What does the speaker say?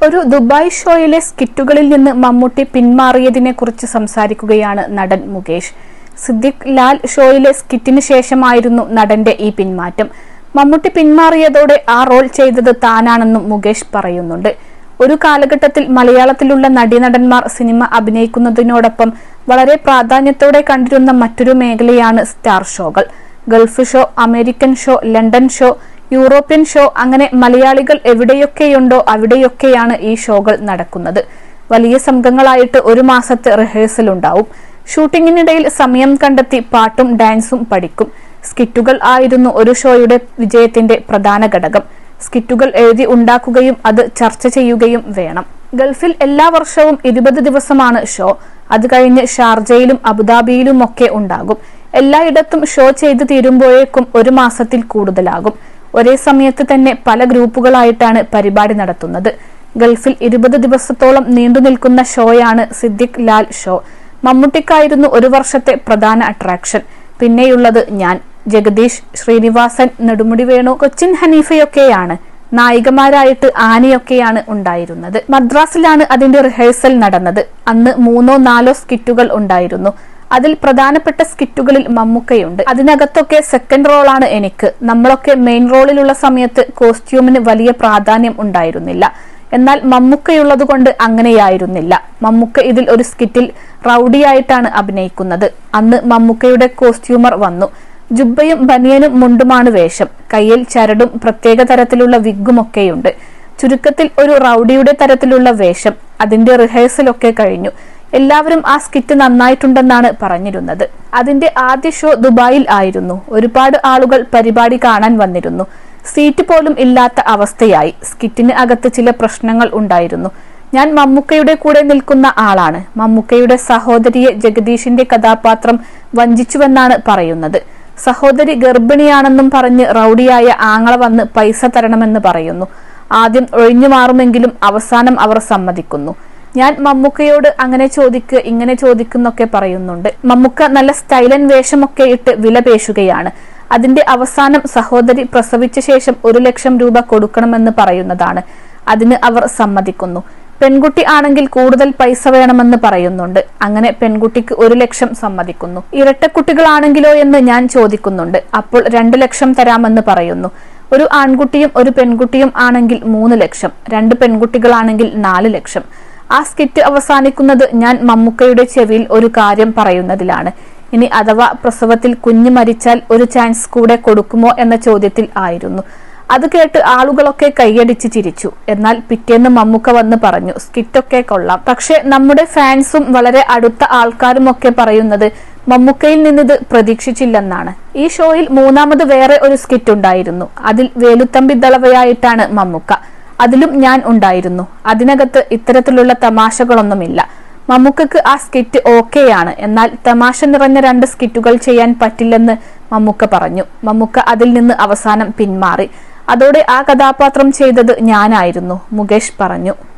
ഒരു ദുബായ് ഷോയിലെ സ്കിറ്റുകളിൽ നിന്ന് മമ്മൂട്ടി പിന്മാറിയതിനെ കുറിച്ച് സംസാരിക്കുകയാണ് നടൻ മുകേഷ് സിദ്ദിഖ് ലാൽ ഷോയിലെ സ്കിറ്റിന് ശേഷമായിരുന്നു നടന്റെ ഈ പിന്മാറ്റം മമ്മൂട്ടി പിന്മാറിയതോടെ ആ റോൾ ചെയ്തത് താനാണെന്നും മുകേഷ് പറയുന്നുണ്ട് ഒരു കാലഘട്ടത്തിൽ മലയാളത്തിലുള്ള നടീനടന്മാർ സിനിമ അഭിനയിക്കുന്നതിനോടൊപ്പം വളരെ പ്രാധാന്യത്തോടെ കണ്ടിരുന്ന മറ്റൊരു മേഖലയാണ് സ്റ്റാർ ഷോകൾ Gulf show American show London show European show അങ്ങനെ മലയാളികൾ എവിടെയൊക്കെയുണ്ടോ അവിടെയൊക്കെയാണ് ഈ ഷോകൾ നടക്കുന്നത് വലിയ സംഘങ്ങളായിട്ട് ഒരു മാസത്തെ റിഹേഴ്സൽ ഉണ്ടാവും ഷൂട്ടിങ്ങിനിടയിൽ സമയം കണ്ടെത്തി പാട്ടും ഡാൻസും പഠിക്കും സ്കിറ്റുകൾ ആയിരുന്നു ഒരു ഷോയുടെ വിജയത്തിന്റെ പ്രധാന ഘടകം സ്കിറ്റുകൾ എഴുതി ഉണ്ടാക്കുകയും അത് ചർച്ച ചെയ്യുകയും വേണം ഗൾഫിൽ എല്ലാ വർഷവും ഇരുപത് ദിവസമാണ് ഷോ അത് കഴിഞ്ഞ് ഷാർജയിലും അബുദാബിയിലും ഒക്കെ ഉണ്ടാകും എല്ലായിടത്തും ഷോ ചെയ്തു തീരുമ്പോഴേക്കും ഒരു മാസത്തിൽ കൂടുതലാകും ഒരേ സമയത്ത് തന്നെ പല ഗ്രൂപ്പുകളായിട്ടാണ് പരിപാടി നടത്തുന്നത് ഗൾഫിൽ ഇരുപത് ദിവസത്തോളം നീണ്ടു നിൽക്കുന്ന ഷോയാണ് സിദ്ദിഖ് ലാൽ ഷോ മമ്മൂട്ടിക്കായിരുന്നു ഒരു വർഷത്തെ പ്രധാന അട്രാക്ഷൻ പിന്നെയുള്ളത് ഞാൻ ജഗദീഷ് ശ്രീനിവാസൻ നെടുമുടി വേണു കൊച്ചിൻ ഹനീഫയൊക്കെയാണ് നായികമാരായിട്ട് ആനയൊക്കെയാണ് ഉണ്ടായിരുന്നത് മദ്രാസിലാണ് അതിന്റെ റിഹേഴ്സൽ നടന്നത് അന്ന് മൂന്നോ നാലോ സ്കിറ്റുകൾ ഉണ്ടായിരുന്നു അതിൽ പ്രധാനപ്പെട്ട സ്കിറ്റുകളിൽ മമ്മൂക്കയുണ്ട് അതിനകത്തൊക്കെ സെക്കൻഡ് റോളാണ് എനിക്ക് നമ്മളൊക്കെ മെയിൻ റോളിലുള്ള സമയത്ത് കോസ്റ്റ്യൂമിന് വലിയ പ്രാധാന്യം ഉണ്ടായിരുന്നില്ല എന്നാൽ മമ്മൂക്കയുള്ളത് കൊണ്ട് അങ്ങനെയായിരുന്നില്ല മമ്മൂക്ക ഇതിൽ ഒരു സ്കിറ്റിൽ റൌഡിയായിട്ടാണ് അഭിനയിക്കുന്നത് അന്ന് മമ്മൂക്കയുടെ കോസ്റ്റ്യൂമർ വന്നു ജുബ്ബയും ബനിയനും മുണ്ടുമാണ് വേഷം കയ്യിൽ ചരടും പ്രത്യേക തരത്തിലുള്ള വിഗുമൊക്കെയുണ്ട് ചുരുക്കത്തിൽ ഒരു റൌഡിയുടെ തരത്തിലുള്ള വേഷം അതിന്റെ റിഹേഴ്സലൊക്കെ കഴിഞ്ഞു എല്ലാവരും ആ സ്കിറ്റ് നന്നായിട്ടുണ്ടെന്നാണ് പറഞ്ഞിരുന്നത് അതിന്റെ ആദ്യ ഷോ ദുബായിൽ ആയിരുന്നു ഒരുപാട് ആളുകൾ പരിപാടി കാണാൻ വന്നിരുന്നു സീറ്റ് പോലും ഇല്ലാത്ത അവസ്ഥയായി സ്കിറ്റിന് അകത്ത് ചില പ്രശ്നങ്ങൾ ഉണ്ടായിരുന്നു ഞാൻ മമ്മൂക്കയുടെ കൂടെ നിൽക്കുന്ന ആളാണ് മമ്മൂക്കയുടെ സഹോദരിയെ ജഗദീഷിന്റെ കഥാപാത്രം വഞ്ചിച്ചുവെന്നാണ് പറയുന്നത് സഹോദരി ഗർഭിണിയാണെന്നും പറഞ്ഞ് റൌഡിയായ ആങ്ങള വന്ന് പൈസ തരണമെന്ന് പറയുന്നു ആദ്യം ഒഴിഞ്ഞു മാറുമെങ്കിലും അവസാനം അവർ സമ്മതിക്കുന്നു ഞാൻ മമ്മൂക്കയോട് അങ്ങനെ ചോദിക്ക് ഇങ്ങനെ ചോദിക്കുന്നൊക്കെ പറയുന്നുണ്ട് മമ്മൂക്ക നല്ല സ്റ്റൈലൻ വേഷമൊക്കെ ഇട്ട് വില പേശുകയാണ് അതിന്റെ അവസാനം സഹോദരി പ്രസവിച്ച ശേഷം ഒരു ലക്ഷം രൂപ കൊടുക്കണമെന്ന് പറയുന്നതാണ് അതിന് അവർ സമ്മതിക്കുന്നു പെൺകുട്ടി ആണെങ്കിൽ കൂടുതൽ പൈസ വേണമെന്ന് പറയുന്നുണ്ട് അങ്ങനെ പെൺകുട്ടിക്ക് ഒരു ലക്ഷം സമ്മതിക്കുന്നു ഇരട്ടക്കുട്ടികളാണെങ്കിലോ എന്ന് ഞാൻ ചോദിക്കുന്നുണ്ട് അപ്പോൾ രണ്ടു ലക്ഷം തരാമെന്ന് പറയുന്നു ഒരു ആൺകുട്ടിയും ഒരു പെൺകുട്ടിയും ആണെങ്കിൽ മൂന്ന് ലക്ഷം രണ്ട് പെൺകുട്ടികളാണെങ്കിൽ നാല് ലക്ഷം ആ സ്കിറ്റ് അവസാനിക്കുന്നത് ഞാൻ മമ്മൂക്കയുടെ ചെവിയിൽ ഒരു കാര്യം പറയുന്നതിലാണ് ഇനി അഥവാ പ്രസവത്തിൽ കുഞ്ഞ് മരിച്ചാൽ ഒരു ചാൻസ് കൂടെ കൊടുക്കുമോ എന്ന ചോദ്യത്തിൽ ആയിരുന്നു അത് കേട്ട് ആളുകളൊക്കെ കൈയടിച്ച് ചിരിച്ചു എന്നാൽ പിറ്റേന്ന് മമ്മൂക്ക വന്ന് പറഞ്ഞു സ്കിറ്റൊക്കെ കൊള്ളാം പക്ഷെ നമ്മുടെ ഫാൻസും വളരെ അടുത്ത ആൾക്കാരും ഒക്കെ പറയുന്നത് മമ്മൂക്കയിൽ നിന്നിത് പ്രതീക്ഷിച്ചില്ലെന്നാണ് ഈ ഷോയിൽ മൂന്നാമത് വേറെ ഒരു സ്കിറ്റ് ഉണ്ടായിരുന്നു അതിൽ വേലുത്തമ്പി ദളവയായിട്ടാണ് മമ്മൂക്ക അതിലും ഞാൻ ഉണ്ടായിരുന്നു അതിനകത്ത് ഇത്തരത്തിലുള്ള തമാശകളൊന്നുമില്ല മമ്മൂക്കക്ക് ആ സ്കിറ്റ് ഓക്കെയാണ് എന്നാൽ തമാശ നിറഞ്ഞ രണ്ട് സ്കിറ്റുകൾ ചെയ്യാൻ പറ്റില്ലെന്ന് മമ്മൂക്ക പറഞ്ഞു മമ്മൂക്ക അതിൽ നിന്ന് അവസാനം പിന്മാറി അതോടെ ആ കഥാപാത്രം ചെയ്തത് ഞാനായിരുന്നു മുകേഷ് പറഞ്ഞു